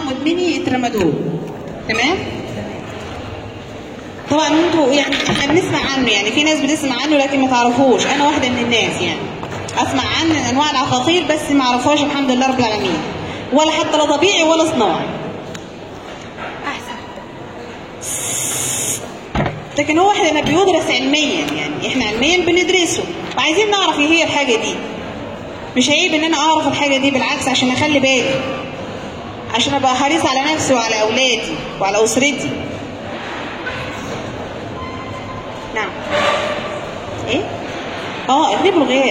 مدمني الترامادول تمام طبعا انتوا يعني احنا بنسمع عنه يعني في ناس بتسمع عنه لكن ما تعرفوش انا واحده من الناس يعني اسمع عن انواع العقاقير بس ما اعرفهاش الحمد لله رب العالمين ولا حتى لا طبيعي ولا صناعي احسن لكن هو احنا بيدرس علميا يعني احنا علميا بندرسه وعايزين نعرف ايه هي الحاجه دي مش عيب ان انا اعرف الحاجه دي بالعكس عشان اخلي بالي عشان ابقى حريص على نفسي وعلى اولادي وعلى اسرتي نعم ايه اه اغلب الغياب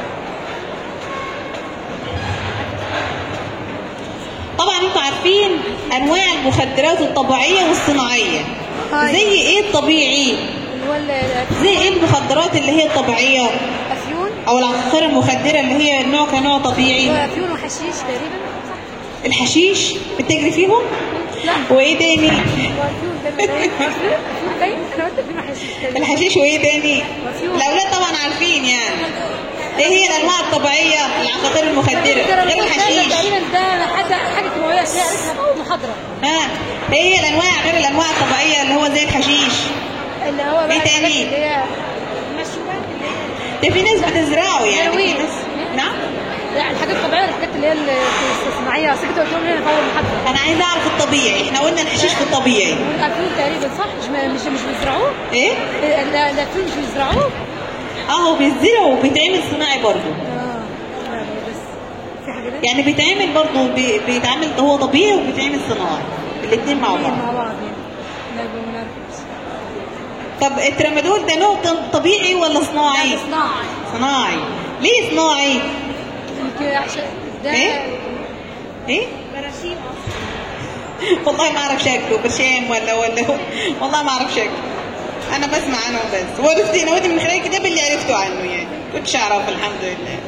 طبعا انتوا عارفين انواع المخدرات الطبيعيه والصناعيه هاي. زي ايه الطبيعي اللي هو ال- زي ايه المخدرات اللي هي الطبيعيه الافيون او العقاقير المخدره اللي هي نوع كنوع طبيعي وافيون وحشيش تقريبا الحشيش بتجري فيهم لا وايه تاني وافيون ده اللي باين. افيون باين انا قلت افيون وحشيش تقريبا الحشيش وايه تاني وفيهم. الاولاد طبعا عارفين يعني ايه هي الانواع الطبيعيه للعقاقير المخدره غير الحشيش تقريبا ده حاجه حاجه كيماويه هي قالتها محاضره ها ايه هي الانواع غير الانواع الطبيعيه اللي هو زي الحشيش اللي هو بقى إيه تاني؟ الحاجات اللي هي المشروبات اللي هي ده في ناس بتزرعه يعني في هيروين. ناس نعم لا الحاجات الطبيعيه الحاجات اللي هي الصناعيه اصل كنت قلت لهم هنا في اول محاضره انا عايزه اعرف الطبيعي احنا قلنا الحشيش في الطبيعي والافيون تقريبا صح مش مش مش بيزرعوه ايه لا الافيون مش بيزرعوه اه هو بيتزرع وبيتعمل صناعي برضه اه لا بس في حاجه تانية يعني بيتعمل برضه بي- بيتعمل هو طبيعي وبيتعمل صناعي الاثنين مع بعض مع بعض يعني لا يبقى ما نعرفش طب الترامادول ده نوع ط- طبيعي ولا صناعي؟ لا صناعي صناعي ليه صناعي؟ يمكن عشان ده إيه؟ ايه؟ براشيم والله ما اعرف شكله برشام ولا ولا هو والله ما اعرف شكله انا بسمع عنه بس ورثت انا ودي من خلال الكتاب اللي عرفته عنه يعني كنتش اعرف الحمد لله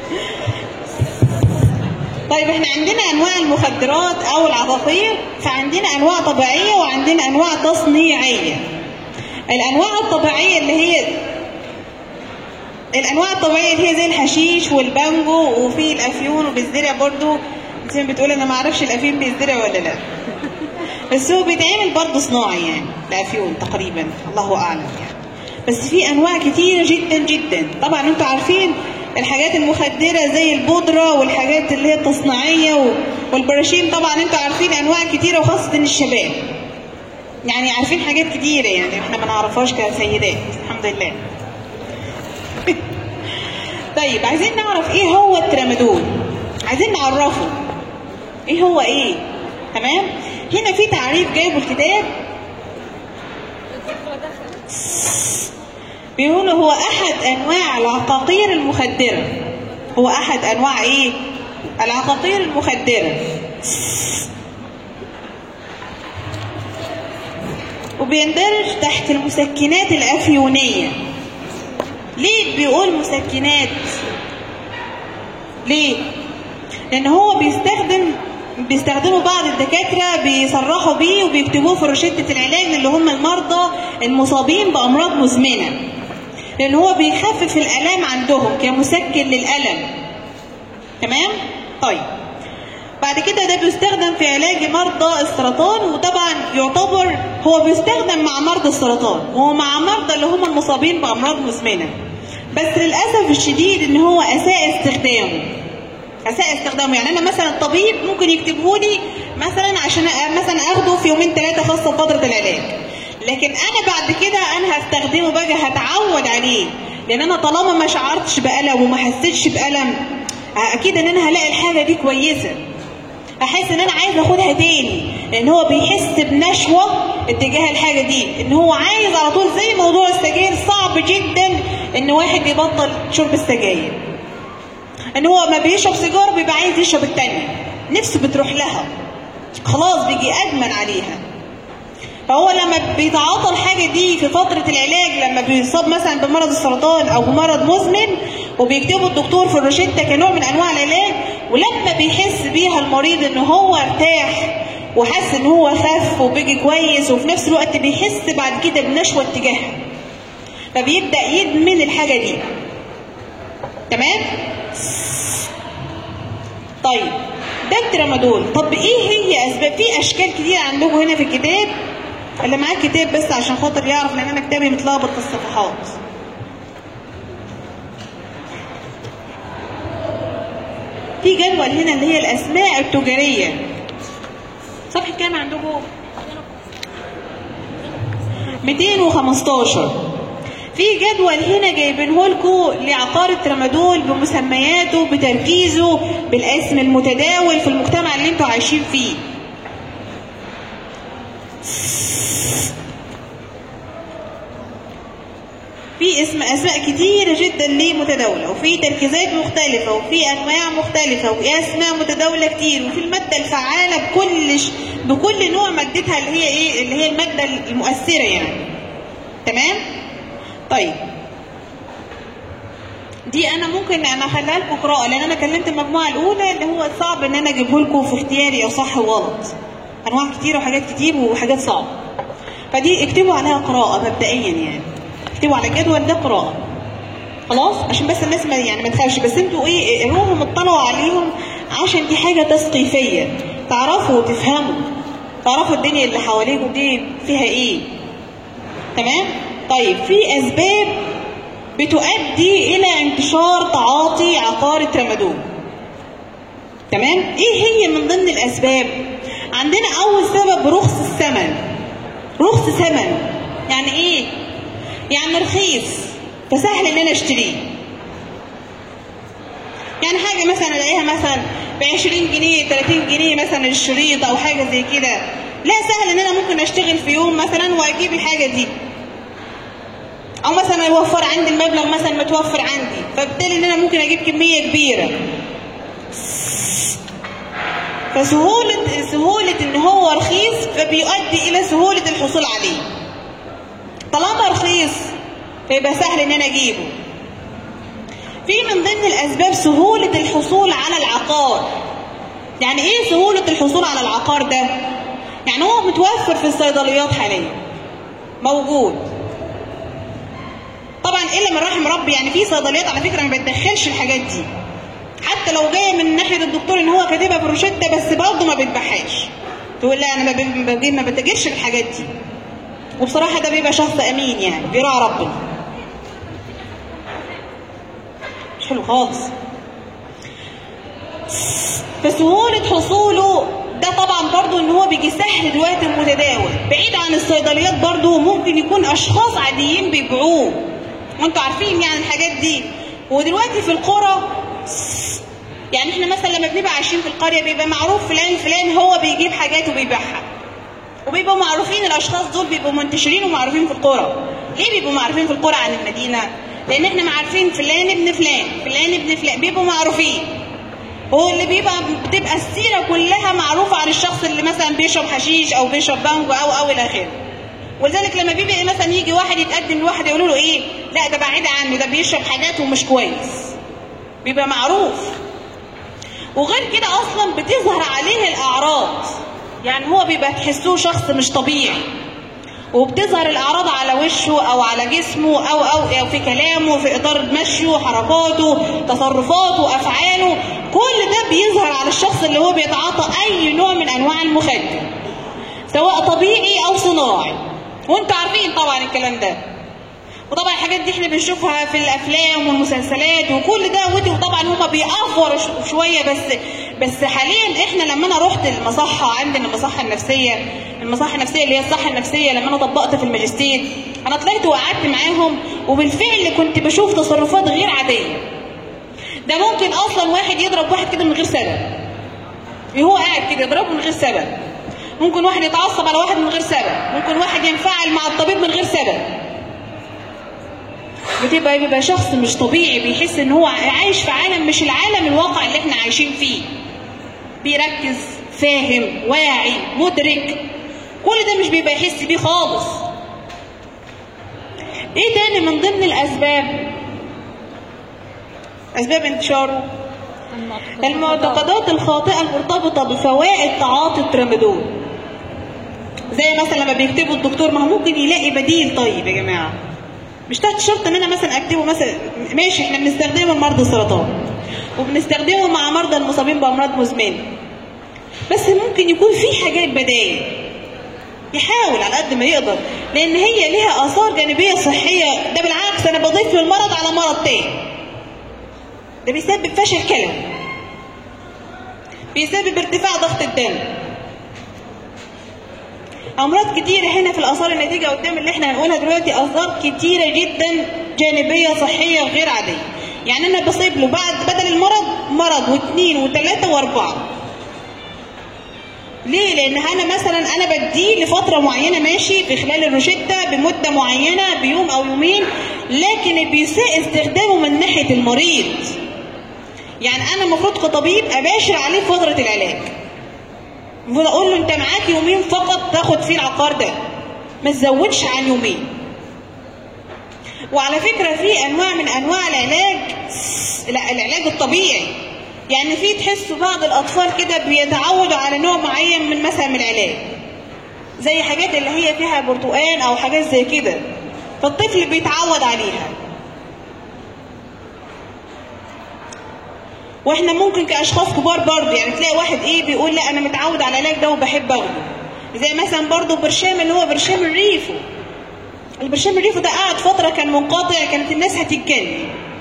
طيب احنا عندنا انواع المخدرات او العقاقير فعندنا انواع طبيعيه وعندنا انواع تصنيعيه الانواع الطبيعيه اللي هي الانواع الطبيعيه اللي هي زي الحشيش والبانجو وفي الافيون وبيزرع برضو زي ما بتقول انا ما اعرفش الافيون بيزرع ولا لا بس هو بيتعمل برضه صناعي يعني الافيون تقريبا الله اعلم يعني بس في انواع كتيره جدا جدا طبعا انتوا عارفين الحاجات المخدره زي البودره والحاجات اللي هي التصنيعيه و- والبراشيم طبعا انتوا عارفين انواع كتيره وخاصه الشباب يعني عارفين حاجات كتيره يعني احنا ما نعرفهاش كسيدات الحمد لله طيب عايزين نعرف ايه هو الترامادول عايزين نعرفه ايه هو ايه تمام هنا في تعريف جايبه الكتاب بيقول هو احد انواع العقاقير المخدره هو احد انواع ايه العقاقير المخدره وبيندرج تحت المسكنات الافيونيه ليه بيقول مسكنات ليه لان هو بيستخدم بيستخدموا بعض الدكاتره بيصرحوا بيه وبيكتبوه في روشته العلاج اللي هم المرضى المصابين بامراض مزمنه لان هو بيخفف الالام عندهم كمسكن للالم تمام طيب بعد كده ده بيستخدم في علاج مرضى السرطان وطبعا يعتبر هو بيستخدم مع مرضى السرطان ومع مرضى اللي هم المصابين بامراض مزمنه بس للاسف الشديد ان هو اساء استخدامه اساء استخدامه يعني انا مثلا الطبيب ممكن يكتبه لي مثلا عشان أ- مثلا اخده في يومين ثلاثه خاصه فتره العلاج لكن انا بعد كده انا هستخدمه بقى هتعود عليه لان انا طالما ما شعرتش بالم وما حسيتش بالم اكيد ان انا هلاقي الحاجه دي كويسه احس ان انا عايز اخدها تاني لان هو بيحس بنشوه اتجاه الحاجه دي ان هو عايز على طول زي موضوع السجاير صعب جدا ان واحد يبطل شرب السجاير ان هو ما بيشرب سيجاره بيبقى عايز يشرب التانية نفسه بتروح لها خلاص بيجي ادمن عليها فهو لما بيتعاطى الحاجه دي في فتره العلاج لما بيصاب مثلا بمرض السرطان او بمرض مزمن وبيكتبه الدكتور في الروشته كنوع من انواع العلاج ولما بيحس بيها المريض ان هو ارتاح وحس ان هو خف وبيجي كويس وفي نفس الوقت بيحس بعد كده بنشوه اتجاهها فبيبدا يدمن الحاجه دي تمام طيب ده الترامادول طب ايه هي اسباب في اشكال كتير عندكم هنا في الكتاب اللي معاه كتاب بس عشان خاطر يعرف لان انا كتابي متلخبط في الصفحات في جدول هنا اللي هي الاسماء التجاريه صفحه كام عندكم 215 في جدول هنا جايبينه لكم لعقار الترامادول بمسمياته بتركيزه بالاسم المتداول في المجتمع اللي انتوا عايشين فيه في اسم اسماء كتيره جدا ليه متداوله وفي تركيزات مختلفه وفي انواع مختلفه واسماء متداوله كتير وفي الماده الفعاله بكل ش... بكل نوع مادتها اللي هي ايه اللي هي الماده المؤثره يعني تمام طيب دي انا ممكن انا اخليها لكم قراءه لان انا كلمت المجموعه الاولى اللي هو صعب ان انا اجيبه لكم في اختياري او صح وغلط انواع كتير وحاجات كتير وحاجات صعبه فدي اكتبوا عليها قراءه مبدئيا يعني اكتبوا على الجدول ده قراءه خلاص عشان بس الناس ما يعني ما تخافش بس انتوا ايه اقروهم اطلعوا عليهم عشان دي حاجه تثقيفيه تعرفوا وتفهموا تعرفوا الدنيا اللي حواليكم دي فيها ايه تمام طيب في اسباب بتؤدي الى انتشار تعاطي عقار الترامادول تمام ايه هي من ضمن الاسباب عندنا اول سبب رخص الثمن رخص ثمن يعني ايه يعني رخيص فسهل ان انا اشتريه يعني حاجه مثلا الاقيها مثلا ب 20 جنيه 30 جنيه مثلا الشريط او حاجه زي كده لا سهل ان انا ممكن اشتغل في يوم مثلا واجيب الحاجه دي او مثلا يوفر عندي المبلغ مثلا متوفر عندي فبالتالي ان انا ممكن اجيب كميه كبيره فسهوله سهوله ان هو رخيص فبيؤدي الى سهوله الحصول عليه طالما رخيص فيبقى سهل ان انا اجيبه في من ضمن الاسباب سهوله الحصول على العقار يعني ايه سهوله الحصول على العقار ده يعني هو متوفر في الصيدليات حاليا موجود طبعا الا من رحم ربي يعني في صيدليات على فكره ما بتدخلش الحاجات دي حتى لو جايه من ناحيه الدكتور ان هو كاتبها بروشته بس برضه ما بتبيعهاش تقول لا انا ما بجيب ما بتاجرش بالحاجات دي وبصراحه ده بيبقى شخص امين يعني بيراعي ربنا مش حلو خالص فسهوله حصوله ده طبعا برضو ان هو بيجي سهل دلوقتي متداول بعيد عن الصيدليات برضو ممكن يكون اشخاص عاديين بيبيعوه وانتوا عارفين يعني الحاجات دي ودلوقتي في القرى يعني احنا مثلا لما بنبقى عايشين في القريه بيبقى معروف فلان فلان هو بيجيب حاجات وبيبيعها وبيبقوا معروفين الاشخاص دول بيبقوا منتشرين ومعروفين في القرى ليه بيبقوا معروفين في القرى عن المدينه لان احنا عارفين فلان ابن فلان فلان ابن فلان بيبقوا معروفين هو اللي بيبقى بتبقى السيره كلها معروفه عن الشخص اللي مثلا بيشرب حشيش او بيشرب بانجو او او الى اخره ولذلك لما بيبقى مثلا يجي واحد يتقدم لواحد يقولوا له ايه لا ده بعيد عنه ده بيشرب حاجات ومش كويس بيبقى معروف وغير كده اصلا بتظهر عليه الاعراض يعني هو بيبقى تحسوه شخص مش طبيعي وبتظهر الاعراض على وشه او على جسمه او او, أو في كلامه في اطار مشيه حركاته تصرفاته افعاله كل ده بيظهر على الشخص اللي هو بيتعاطى اي نوع من انواع المخدر سواء طبيعي او صناعي وانتوا عارفين طبعا الكلام ده وطبعا الحاجات دي احنا بنشوفها في الافلام والمسلسلات وكل ده ودي طبعا هما بيأفوروا شويه بس بس حاليا احنا لما انا رحت المصحه عندنا المصحه النفسيه المصحه النفسيه اللي هي الصحه النفسيه لما انا طبقت في الماجستير انا طلعت وقعدت معاهم وبالفعل كنت بشوف تصرفات غير عاديه ده ممكن اصلا واحد يضرب واحد كده من غير سبب هو قاعد كده يضربه من غير سبب ممكن واحد يتعصب على واحد من غير سبب ممكن واحد ينفعل مع الطبيب من غير سبب بتبقى بيبقى شخص مش طبيعي بيحس ان هو عايش في عالم مش العالم الواقع اللي احنا عايشين فيه بيركز فاهم واعي مدرك كل ده مش بيبقى يحس بيه خالص ايه تاني من ضمن الاسباب اسباب انتشاره المعتقدات الخاطئه المرتبطه بفوائد تعاطي الترامادول زي مثلا لما بيكتبوا الدكتور ما هو ممكن يلاقي بديل طيب يا جماعه مش تحت شرط ان انا مثلا اكتبه مثلا ماشي احنا بنستخدمه لمرضى السرطان وبنستخدمه مع مرضى المصابين بامراض مزمنه بس ممكن يكون في حاجات بدايل يحاول على قد ما يقدر لان هي ليها اثار جانبيه صحيه ده بالعكس انا بضيف للمرض على مرض تاني ده بيسبب فشل كلوي بيسبب ارتفاع ضغط الدم امراض كتيره هنا في الاثار الناتجه قدام اللي احنا هنقولها دلوقتي اثار كتيره جدا جانبيه صحيه غير عاديه يعني انا بصيب له بعد بدل المرض مرض واثنين وثلاثه واربعه ليه؟ لأن أنا مثلا أنا بديه لفترة معينة ماشي في خلال الروشتة بمدة معينة بيوم أو يومين لكن بيساء استخدامه من ناحية المريض. يعني أنا المفروض كطبيب أباشر عليه فترة العلاج. المفروض أقول له أنت معاك يومين فقط تاخد فيه العقار ده. ما تزودش عن يومين. وعلى فكرة في أنواع من أنواع العلاج لا العلاج الطبيعي يعني في تحسوا بعض الاطفال كده بيتعودوا على نوع معين من مثلا من العلاج زي حاجات اللي هي فيها برتقان او حاجات زي كده فالطفل بيتعود عليها واحنا ممكن كاشخاص كبار برضه يعني تلاقي واحد ايه بيقول لا انا متعود على العلاج ده وبحب اخده زي مثلا برضه برشام اللي هو برشام الريفو البرشام الريفو ده قعد فتره كان منقطع كانت الناس هتتجنن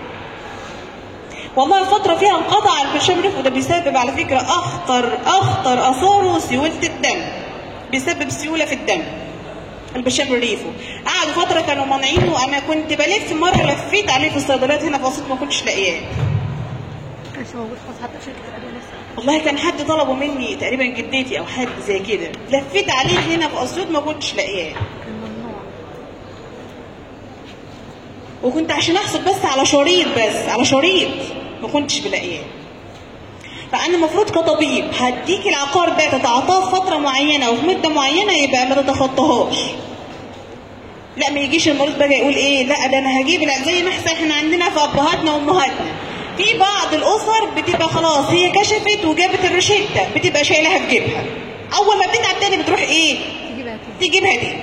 والله فترة فيها انقطع البرشام الريف وده بيسبب على فكرة أخطر أخطر أثاره سيولة الدم بيسبب سيولة في الدم البرشام الريفو قعدوا فترة كانوا مانعينه وأنا كنت بلف مرة لفيت عليه في الصيدليات هنا في أسيوط ما كنتش لاقياه كانش موجود خالص حتى في شركه الادويه نفسها والله كان حد طلبه مني تقريبا جدتي أو حد زي كده لفيت عليه هنا في أسيوط ما كنتش لاقياه كان ممنوع وكنت عشان احصل بس على شريط بس على شريط ما كنتش بلاقيه فانا المفروض كطبيب هديك العقار ده تتعاطاه في فتره معينه وفي مده معينه يبقى ما تتخطاهاش لا ما يجيش المريض بقى يقول ايه لا ده انا هجيب لا زي ما احنا احنا عندنا في ابهاتنا وامهاتنا في بعض الاسر بتبقى خلاص هي كشفت وجابت الروشته بتبقى شايلها في جيبها اول ما بتتعب تاني بتروح ايه تجيبها تاني تجيبها تاني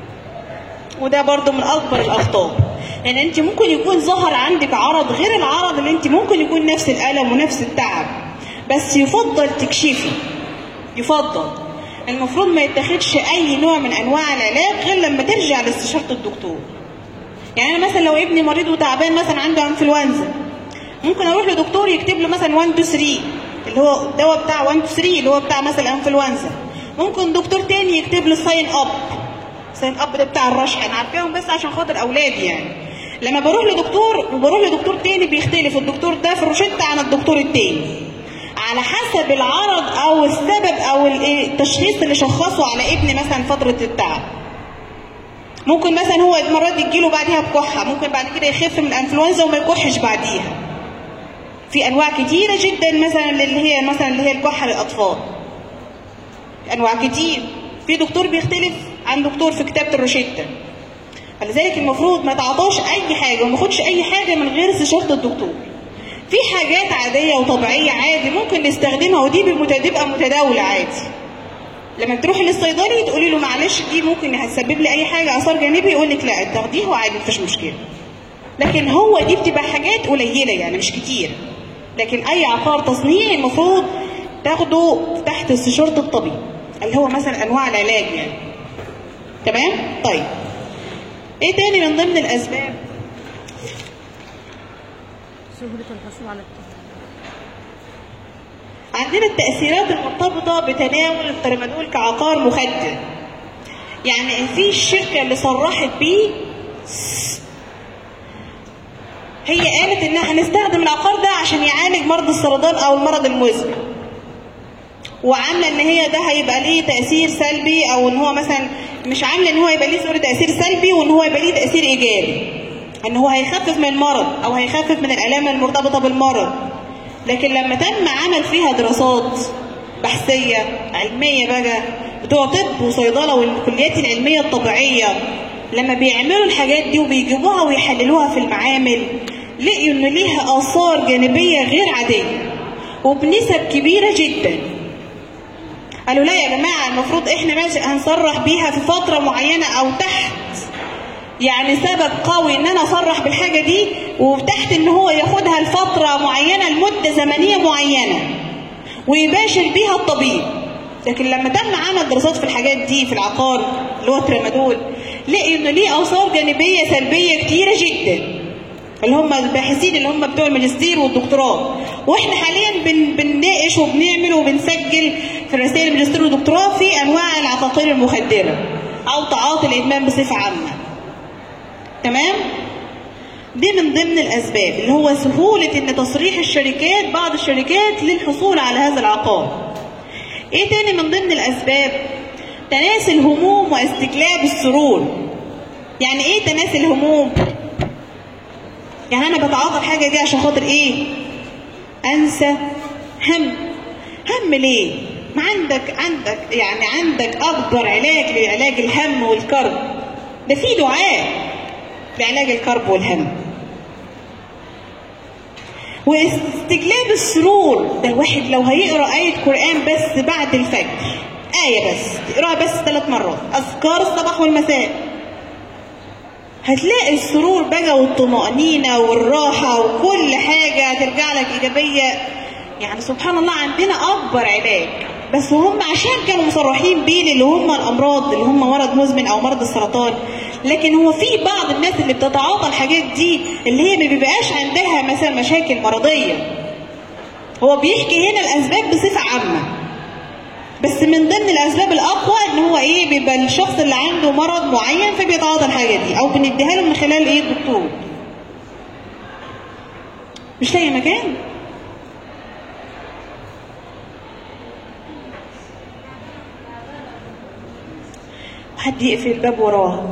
وده برضو من اكبر الاخطاء لان انت ممكن يكون ظهر عندك عرض غير العرض اللي انت ممكن يكون نفس الالم ونفس التعب بس يفضل تكشفي يفضل المفروض ما يتاخدش اي نوع من انواع العلاج غير لما ترجع لاستشاره الدكتور يعني انا مثلا لو ابني مريض وتعبان مثلا عنده انفلونزا ممكن اروح لدكتور يكتب له مثلا 1 2 3 اللي هو الدواء بتاع 1 2 3 اللي هو بتاع مثلا الانفلونزا ممكن دكتور تاني يكتب له ساين اب ساين اب ده بتاع الرشح انا عارفاهم بس عشان خاطر اولادي يعني لما بروح لدكتور وبروح لدكتور تاني بيختلف الدكتور ده في الروشته عن الدكتور التاني على حسب العرض او السبب او ال- التشخيص اللي شخصه على ابني مثلا فتره التعب ممكن مثلا هو مرات يجيله بعديها بكحه ممكن بعد كده يخف من الانفلونزا وما يكحش بعديها في انواع كتيره جدا مثلا اللي هي مثلا اللي هي الكحه للاطفال انواع كتير في دكتور بيختلف عن دكتور في كتابه الروشته فلذلك المفروض ما تعطاش اي حاجه وما ياخدش اي حاجه من غير استشاره الدكتور في حاجات عاديه وطبيعيه عادي ممكن نستخدمها ودي بتبقى متداوله عادي لما بتروحي للصيدلي تقولي له معلش دي ممكن هتسبب لي اي حاجه اثار جانبي يقول لك لا تاخديها وعادي مفيش مشكله لكن هو دي بتبقى حاجات قليله يعني مش كتير لكن اي عقار تصنيعي المفروض تاخده تحت استشاره الطبيب اللي هو مثلا انواع العلاج يعني تمام طيب ايه تاني من ضمن الاسباب سهوله الحصول على الطب عندنا التأثيرات المرتبطة بتناول الترامادول كعقار مخدر يعني في الشركة اللي صرحت بيه هي قالت انها هنستخدم العقار ده عشان يعالج مرض السرطان او المرض المزمن وعامله ان هي ده هيبقى ليه تاثير سلبي او ان هو مثلا مش عامله ان هو يبقى ليه سوري تاثير سلبي وان هو يبقى ليه تاثير ايجابي ان هو هيخفف من المرض او هيخفف من الالام المرتبطه بالمرض لكن لما تم عمل فيها دراسات بحثيه علميه بقى بتوع طب وصيدله والكليات العلميه الطبيعيه لما بيعملوا الحاجات دي وبيجيبوها ويحللوها في المعامل لقيوا ان ليها اثار جانبيه غير عاديه وبنسب كبيره جدا قالوا لا يا جماعه المفروض احنا ماشي هنصرح بيها في فتره معينه او تحت يعني سبب قوي ان انا اصرح بالحاجه دي وتحت ان هو ياخدها لفتره معينه لمده زمنيه معينه ويباشر بيها الطبيب لكن لما تم عمل دراسات في الحاجات دي في العقار اللي هو الترامادول لقي انه ليه اثار جانبيه سلبيه كتيره جدا اللي هم الباحثين اللي هم بتوع الماجستير والدكتوراه واحنا حاليا بن بنناقش وبنعمل وبنسجل في رسائل الماجستير والدكتوراه في انواع العقاقير المخدره او تعاطي الادمان بصفه عامه تمام دي من ضمن الاسباب اللي هو سهوله ان تصريح الشركات بعض الشركات للحصول على هذا العقار ايه تاني من ضمن الاسباب تناسي الهموم واستجلاب السرور يعني ايه تناسي الهموم يعني انا بتعاطى الحاجه دي عشان خاطر ايه انسى هم هم ليه ما عندك عندك يعني عندك اكبر علاج لعلاج الهم والكرب ده في دعاء لعلاج الكرب والهم واستجلاب السرور ده الواحد لو هيقرا آية قرآن بس بعد الفجر آية بس تقراها بس ثلاث مرات أذكار الصباح والمساء هتلاقي السرور بقى والطمأنينة والراحة وكل حاجة هترجع لك إيجابية يعني سبحان الله عندنا أكبر علاج بس هم عشان كانوا مصرحين بيه اللي هم الأمراض اللي هم مرض مزمن أو مرض السرطان لكن هو في بعض الناس اللي بتتعاطى الحاجات دي اللي هي ما بيبقاش عندها مثلا مشاكل مرضية هو بيحكي هنا الأسباب بصفة عامة بس من ضمن الاسباب الاقوى ان هو ايه بيبقى الشخص اللي عنده مرض معين فبيتعاطى الحاجه دي او بنديها له من خلال ايه الدكتور مش لاقي مكان حد يقفل الباب وراه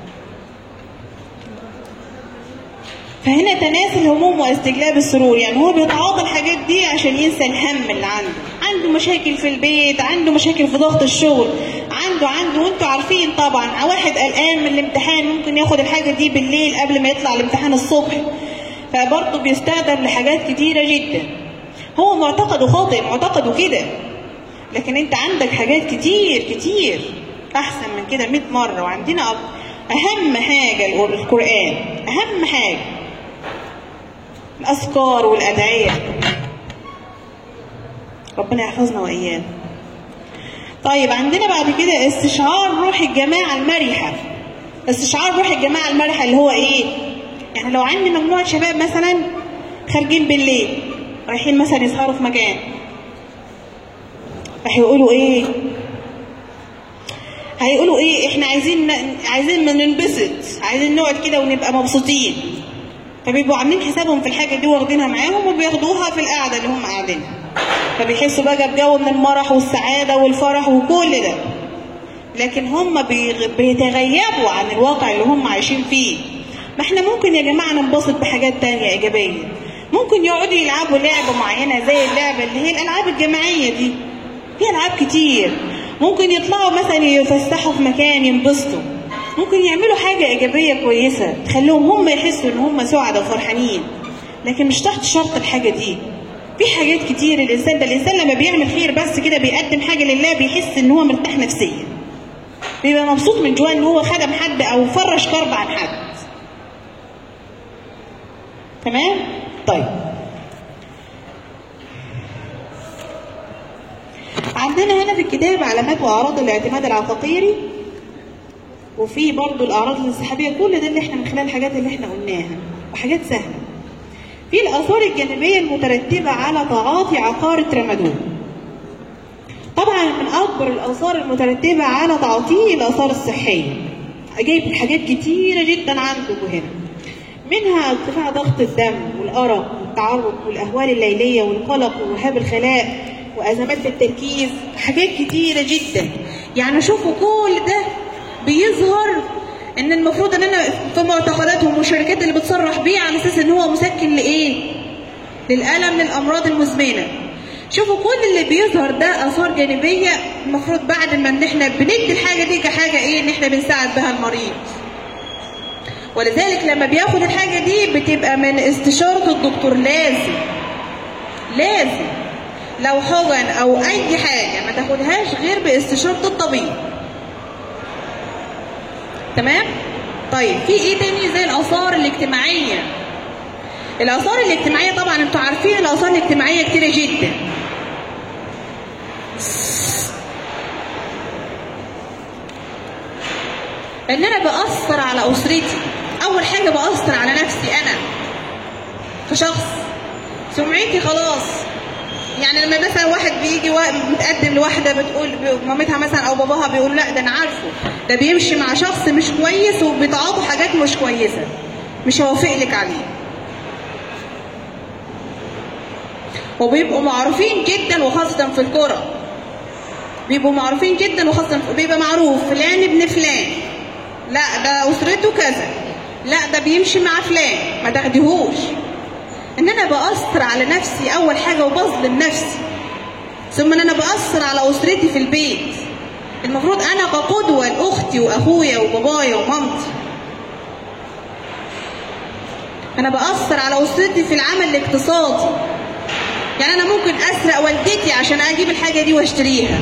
فهنا تناسي الهموم واستجلاب السرور يعني هو بيتعاطى الحاجات دي عشان ينسى الهم اللي عنده عنده مشاكل في البيت عنده مشاكل في ضغط الشغل عنده عنده وانتوا عارفين طبعا واحد قلقان من الامتحان ممكن ياخد الحاجه دي بالليل قبل ما يطلع الامتحان الصبح فبرضه بيستخدم لحاجات كتيره جدا هو معتقده خاطئ معتقده كده لكن انت عندك حاجات كتير كتير احسن من كده 100 مره وعندنا اهم حاجه القران اهم حاجه الأذكار والأدعية ربنا يحفظنا وإياه طيب عندنا بعد كده استشعار روح الجماعة المرحة استشعار روح الجماعة المرحة اللي هو إيه؟ يعني لو عندي مجموعة شباب مثلا خارجين بالليل رايحين مثلا يسهروا في مكان راح يقولوا إيه؟ هيقولوا إيه؟ إحنا عايزين عايزين ننبسط عايزين نقعد كده ونبقى مبسوطين فبيبقوا عاملين حسابهم في الحاجة دي واخدينها معاهم وبياخدوها في القعدة اللي هم قاعدينها فبيحسوا بقى بجو من المرح والسعادة والفرح وكل ده لكن هم بيتغيبوا عن الواقع اللي هم عايشين فيه ما احنا ممكن يا جماعة ننبسط بحاجات تانية إيجابية ممكن يقعدوا يلعبوا لعبة معينة زي اللعبة اللي هي الألعاب الجماعية دي في ألعاب كتير ممكن يطلعوا مثلا يفسحوا في مكان ينبسطوا ممكن يعملوا حاجة إيجابية كويسة تخليهم هم يحسوا إن هم سعداء وفرحانين لكن مش تحت شرط الحاجة دي في حاجات كتير الإنسان ده الإنسان لما بيعمل خير بس كده بيقدم حاجة لله بيحس إن هو مرتاح نفسيا بيبقى مبسوط من جواه إن هو خدم حد أو فرش كرب عن حد تمام؟ طيب عندنا هنا في الكتاب علامات وأعراض الاعتماد العقاقيري وفي برضو الأعراض الانسحابية كل ده اللي احنا من خلال الحاجات اللي احنا قلناها وحاجات سهلة في الآثار الجانبية المترتبة على تعاطي عقار الترامادول طبعا من أكبر الآثار المترتبة على تعاطيه الآثار الصحية جايب حاجات كتيرة جدا عندكم هنا منها ارتفاع ضغط الدم والأرق والتعرق والأهوال الليلية والقلق ووهاب الخلاء وأزمات في التركيز حاجات كتيرة جدا يعني شوفوا كل ده بيظهر ان المفروض ان انا في معتقداتهم والشركات اللي بتصرح بيه على اساس ان هو مسكن لايه للالم للامراض المزمنه شوفوا كل اللي بيظهر ده اثار جانبيه المفروض بعد ما ان احنا بندي الحاجه دي كحاجه ايه ان احنا بنساعد بها المريض ولذلك لما بياخد الحاجه دي بتبقى من استشاره الدكتور لازم لازم لو حقن او اي حاجه ما تاخدهاش غير باستشاره الطبيب تمام طيب في ايه تاني زي الاثار الاجتماعيه الاثار الاجتماعيه طبعا انتوا عارفين الاثار الاجتماعيه كتيره جدا ان انا باثر على اسرتي اول حاجه باثر على نفسي انا كشخص سمعتي خلاص يعني لما مثلا واحد بيجي وا- متقدم لواحده بتقول ب- مامتها مثلا او باباها بيقول لا ده انا عارفه ده بيمشي مع شخص مش كويس وبيتعاطوا حاجات مش كويسه مش هوافق لك عليه وبيبقوا معروفين جدا وخاصه في الكره بيبقوا معروفين جدا وخاصه بيبقى معروف فلان ابن فلان لا ده اسرته كذا لا ده بيمشي مع فلان ما تاخديهوش ان انا باثر على نفسي اول حاجه وبظلم نفسي ثم ان انا باثر على اسرتي في البيت المفروض انا كقدوه لاختي واخويا وبابايا ومامتي انا باثر على اسرتي في العمل الاقتصادي يعني انا ممكن اسرق والدتي عشان اجيب الحاجه دي واشتريها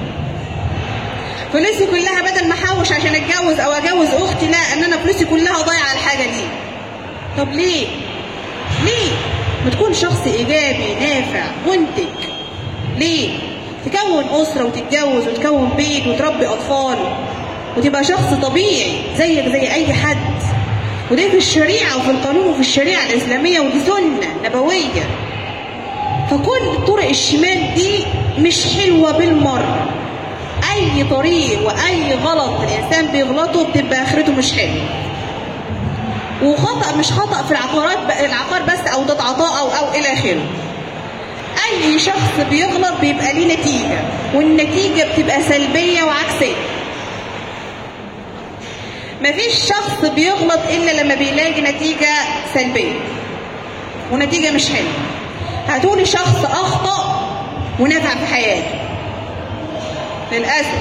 فلوسي كلها بدل ما احوش عشان اتجوز او اجوز اختي لا ان انا فلوسي كلها ضايعه على الحاجه دي طب ليه ليه ما تكون شخص ايجابي نافع منتج ليه تكون اسره وتتجوز وتكون بيت وتربي اطفال وتبقى شخص طبيعي زيك زي اي حد وده في الشريعه وفي القانون وفي الشريعه الاسلاميه ودي سنه نبويه فكل طرق الشمال دي مش حلوه بالمره اي طريق واي غلط الانسان بيغلطه بتبقى اخرته مش حلوه وخطا مش خطا في العقارات ب- العقار بس او ده عطاء او او الى اخره اي شخص بيغلط بيبقى ليه نتيجه والنتيجه بتبقى سلبيه وعكسيه مفيش شخص بيغلط الا لما بيلاقي نتيجه سلبيه ونتيجه مش حلوه هتقولي شخص اخطا ونفع في حياته للاسف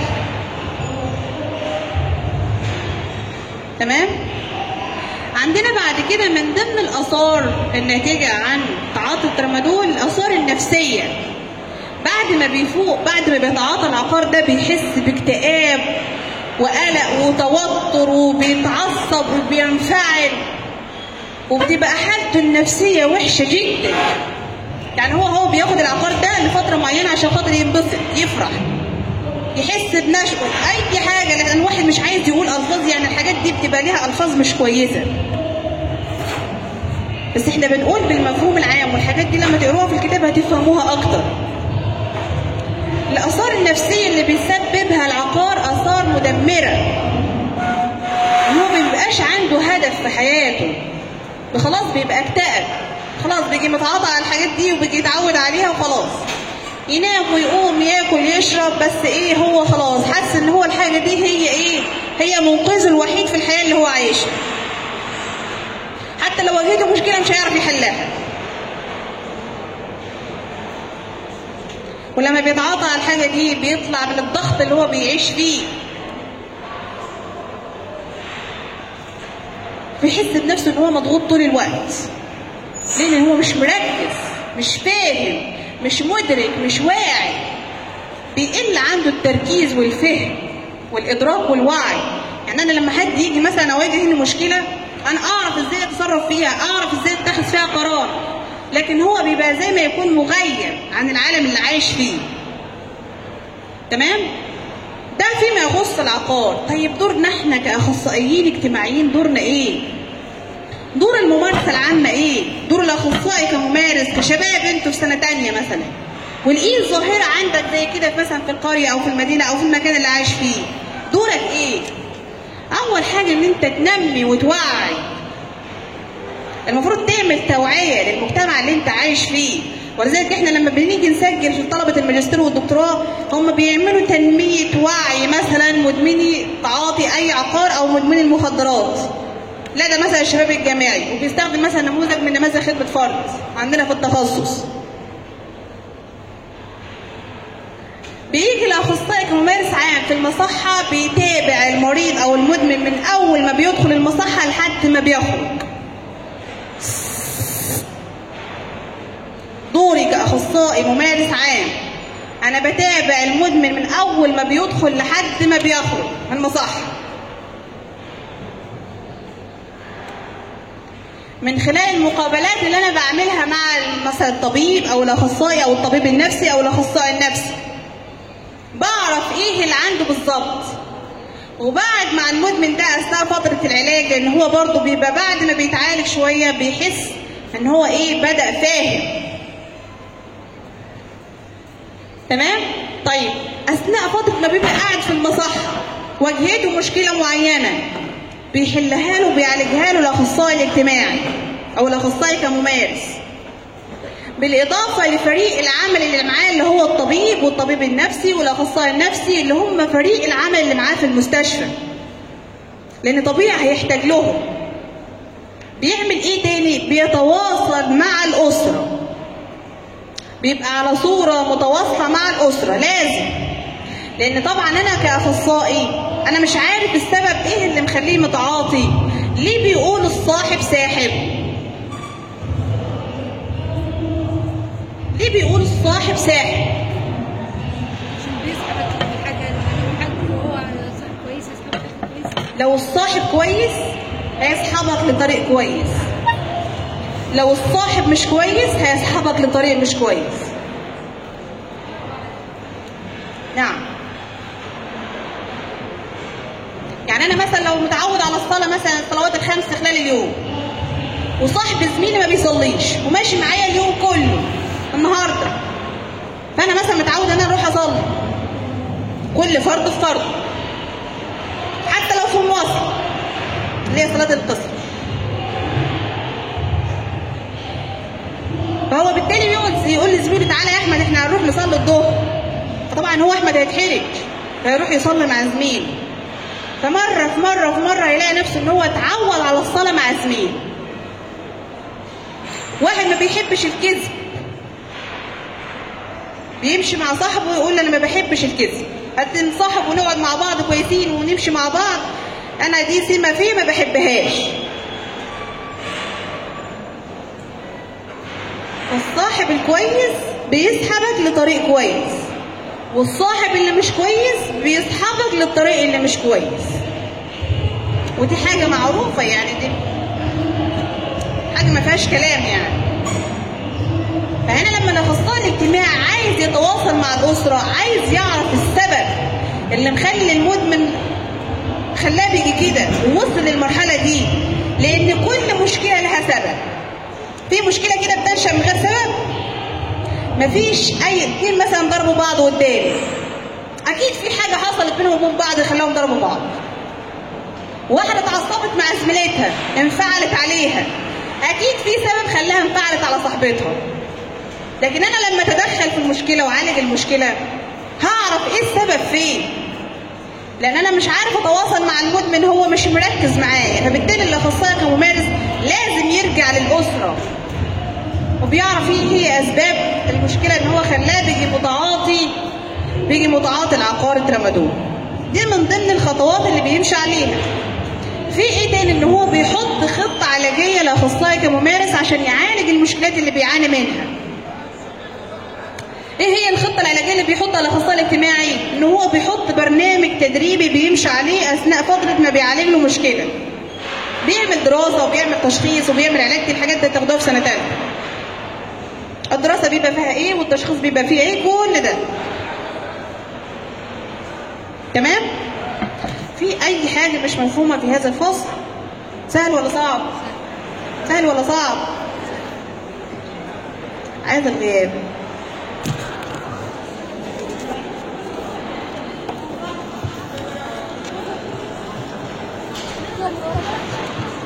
تمام عندنا بعد كده من ضمن الاثار الناتجه عن تعاطي الترامادول الاثار النفسيه بعد ما بيفوق بعد ما بيتعاطى العقار ده بيحس باكتئاب وقلق وتوتر وبيتعصب وبينفعل وبتبقى حالته النفسيه وحشه جدا يعني هو هو بياخد العقار ده لفتره معينه عشان خاطر ينبسط يفرح يحس بنشوة اي حاجه لان الواحد مش عايز يقول الفاظ يعني الحاجات دي بتبقى ليها الفاظ مش كويسه بس احنا بنقول بالمفهوم العام والحاجات دي لما تقروها في الكتاب هتفهموها اكتر الاثار النفسيه اللي بيسببها العقار اثار مدمره ان هو ما بيبقاش عنده هدف في حياته خلاص بيبقى اكتئب خلاص بيجي متعاطى على الحاجات دي وبيجي يتعود عليها وخلاص ينام ويقوم ياكل يشرب بس ايه هو خلاص حاسس ان هو الحاجه دي هي ايه هي منقذه الوحيد في الحياه اللي هو عايشها حتى لو واجهته مشكله مش هيعرف يحلها ولما بيتعاطى على الحاجه دي بيطلع من الضغط اللي هو بيعيش فيه بيحس بنفسه ان هو مضغوط طول الوقت لان هو مش مركز مش فاهم مش مدرك مش واعي بيقل عنده التركيز والفهم والادراك والوعي يعني انا لما حد يجي مثلا اواجهني مشكله انا اعرف ازاي اتصرف فيها اعرف ازاي اتخذ فيها قرار لكن هو بيبقى زي ما يكون مغيب عن العالم اللي عايش فيه تمام ده فيما يخص العقار طيب دورنا احنا كاخصائيين اجتماعيين دورنا ايه دور الممارسه العامه ايه دور الاخصائي كممارس كشباب انتوا في سنه تانية مثلا والايه ظاهره عندك زي كده مثلا في القريه او في المدينه او في المكان اللي عايش فيه دورك ايه اول حاجه ان انت تنمي وتوعي المفروض تعمل توعيه للمجتمع اللي انت عايش فيه ولذلك احنا لما بنيجي نسجل في طلبه الماجستير والدكتوراه هم بيعملوا تنميه وعي مثلا مدمني تعاطي اي عقار او مدمني المخدرات لا ده مثلا الشباب الجامعي وبيستخدم مثلا نموذج من نماذج خدمه فرد عندنا في التخصص بيجي الاخصائي كممارس عام في المصحه بيتابع المريض او المدمن من اول ما بيدخل المصحه لحد ما بيخرج دوري كاخصائي ممارس عام انا بتابع المدمن من اول ما بيدخل لحد ما بيخرج من المصحه من خلال المقابلات اللي انا بعملها مع مثلا الطبيب او الاخصائي او الطبيب النفسي او الاخصائي النفسي بعرف ايه اللي عنده بالظبط وبعد مع المدمن ده اثناء فتره العلاج لان هو برضه بيبقى بعد ما بيتعالج شويه بيحس ان هو ايه بدا فاهم تمام طيب اثناء فتره ما بيبقى قاعد في المصحه واجهته مشكله معينه بيحلها له وبيعالجها له الاخصائي الاجتماعي او الاخصائي كممارس بالاضافه لفريق العمل اللي معاه اللي هو الطبيب والطبيب النفسي والاخصائي النفسي اللي هم فريق العمل اللي معاه في المستشفى لان طبيعي هيحتاج لهم بيعمل ايه تاني بيتواصل مع الاسره بيبقى على صوره متواصله مع الاسره لازم لان طبعا انا كاخصائي انا مش عارف السبب ايه اللي مخليه متعاطي ليه بيقول الصاحب ساحب ليه بيقول الصاحب ساحب عشان بيسحبك من حاجه لو حد هو صاحب كويس يسحبك حاجه كويسه لو الصاحب كويس هيسحبك لطريق كويس لو الصاحب مش كويس هيسحبك لطريق مش كويس نعم يعني انا مثلا لو متعود على الصلاه مثلا الصلوات الخمس خلال اليوم وصاحب زميلي ما بيصليش وماشي معايا اليوم كله النهارده فانا مثلا متعود ان انا اروح اصلي كل فرض في فرض حتى لو في مواصل اللي هي صلاه القصر فهو بالتالي بيقعد يقول لزميله تعالى يا احمد احنا هنروح نصلي الظهر فطبعا هو احمد هيتحرج فيروح يصلي مع زميله فمره في مره في مره يلاقي نفسه ان هو اتعود على الصلاه مع زميله واحد ما بيحبش الكذب بيمشي مع صاحبه ويقول له انا ما بحبش الكذب قد نصاحب ونقعد مع بعض كويسين ونمشي مع بعض انا دي سمه فيه ما بحبهاش الصاحب الكويس بيسحبك لطريق كويس والصاحب اللي مش كويس بيسحبك للطريق اللي مش كويس ودي حاجه معروفه يعني دي حاجه ما فيهاش كلام يعني فهنا لما الاخصائي الاجتماعي عايز يتواصل مع الاسره عايز يعرف السبب اللي مخلي المدمن خلاه بيجي كده ووصل للمرحله دي لان كل مشكله لها سبب في مشكله كده بتنشا من غير سبب مفيش اي اتنين مثلا ضربوا بعض قدامي اكيد في حاجه حصلت بينهم وبين بعض خلاهم ضربوا بعض واحده اتعصبت مع زميلتها انفعلت عليها اكيد في سبب خلاها انفعلت على صاحبتها لكن انا لما اتدخل في المشكله واعالج المشكله هعرف ايه السبب فين لان انا مش عارف اتواصل مع المدمن هو مش مركز معايا فبالتالي الاخصائي كممارس لازم يرجع للاسره وبيعرف ايه هي اسباب المشكله ان هو خلاه بيجي متعاطي بيجي متعاطي العقار الترامادول دي من ضمن الخطوات اللي بيمشي عليها في ايه تاني ان هو بيحط خطه علاجيه لاخصائي كممارس عشان يعالج المشكلات اللي بيعاني منها ايه هي الخطه العلاجيه اللي بيحطها الاخصائي الاجتماعي ان هو بيحط برنامج تدريبي بيمشي عليه اثناء فتره ما بيعالج له مشكله بيعمل دراسه وبيعمل تشخيص وبيعمل علاج دي الحاجات دي تاخدوها في سنه ثالثه الدراسه بيبقى فيها ايه والتشخيص بيبقى فيه ايه كل ده تمام في اي حاجه مش مفهومه في هذا الفصل سهل ولا صعب سهل ولا صعب عايز الغياب يلا.